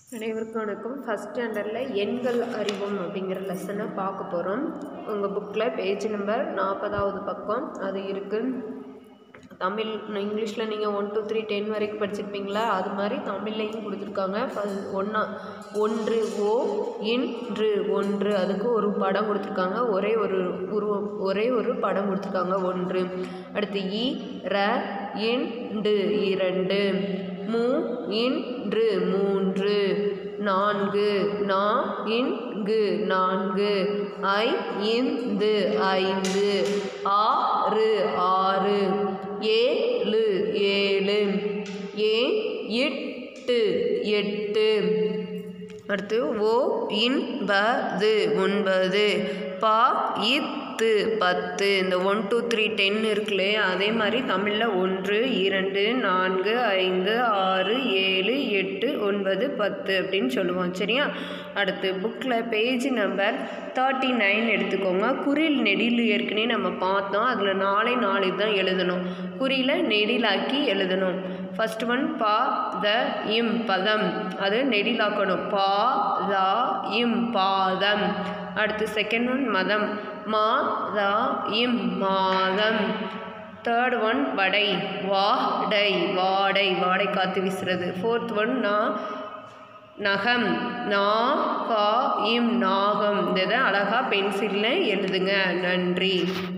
அனைவருக்கும் வணக்கம் ஃபஸ்ட் ஸ்டாண்டர்டில் எண்கள் அறிவோம் அப்படிங்கிற லெசனை பார்க்க போகிறோம் உங்கள் புக்கில் பேஜ் நம்பர் நாற்பதாவது பக்கம் அது இருக்குது தமிழ் இங்கிலீஷில் நீங்கள் ஒன் டூ த்ரீ டென் வரைக்கும் படிச்சிருப்பீங்களா அது மாதிரி தமிழ்லையும் கொடுத்துருக்காங்க ஃபஸ்ட் ஒன்றா ஒன்று ஓ இன்று ஒன்று அதுக்கு ஒரு படம் கொடுத்துருக்காங்க ஒரே ஒரு உருவம் ஒரே ஒரு படம் கொடுத்துருக்காங்க ஒன்று அடுத்து இ ர இண்டு இரண்டு மூ இன்று மூன்று நான்கு நா இன்கு நான்கு ஐ இந்து ஐந்து ஆறு ஆறு ஏழு ஏழு ஏ எட்டு எட்டு அடுத்து ஓ இன்பது ஒன்பது பா இத்து பத்து இந்த ஒன் டூ த்ரீ டென் இருக்குல்லே அதே மாதிரி தமிழில் ஒன்று இரண்டு நான்கு ஐந்து ஆறு ஏழு எட்டு ஒன்பது பத்து அப்படின்னு சொல்லுவோம் சரியா அடுத்து புக்கில் பேஜ் நம்பர் தேர்ட்டி நைன் எடுத்துக்கோங்க குறில் நெடில் ஏற்கனவே நம்ம பார்த்தோம் அதில் நாலே நாலு தான் எழுதணும் குறியில் நெடிலாக்கி எழுதணும் ஃபஸ்ட் ஒன் பா த இம் பதம் அது நெடிலாக்கணும் பா தா இம் பாதம் அடுத்து செகண்ட் ஒன் மதம் மா தா இம் மாதம் தேர்ட் ஒன் வடை வாடை வாடை வாடை காற்று வீசுறது ஃபோர்த் ஒன் நா நகம் நா கா இம் நாகம் இந்த இதை அழகாக பென்சிலில் எழுதுங்க நன்றி